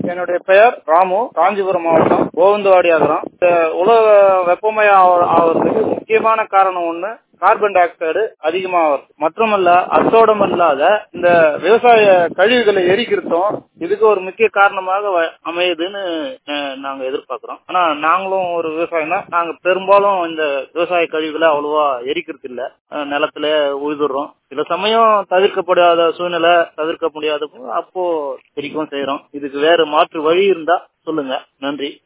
என்னுடைய பெயர் ராமு காஞ்சிபுரம் மாவட்டம் கோவிந்தவாடி அகரம் இந்த உலக வெப்பமயம் ஆவ- ஆவறதுக்கு முக்கியமான காரணம் ஒண்ணு கார்பன் டை ஆக்சைடு அதிகமாகிறது மட்டுமல்ல அத்தோடம் இல்லாத இந்த விவசாய கழிவுகளை எரிக்கிறதும் இதுக்கு ஒரு முக்கிய காரணமாக வ- அமையுதுன்னு அஹ், நாங்க எதிர்பார்க்கிறோம் ஆனா நாங்களும் ஒரு விவசாயம் தான் நாங்க பெரும்பாலும் இந்த விவசாய கழிவுகளை அவ்வளவா எரிக்கிறது இல்ல அஹ், நிலத்துல உழுதுறோம் சில சமயம் தவிர்க்கப்படாத சூழ்நிலை தவிர்க்க முடியாத அப்போ எரிக்கவும் செய்யறோம் இதுக்கு வேற மாற்று வழி இருந்தா சொல்லுங்க நன்றி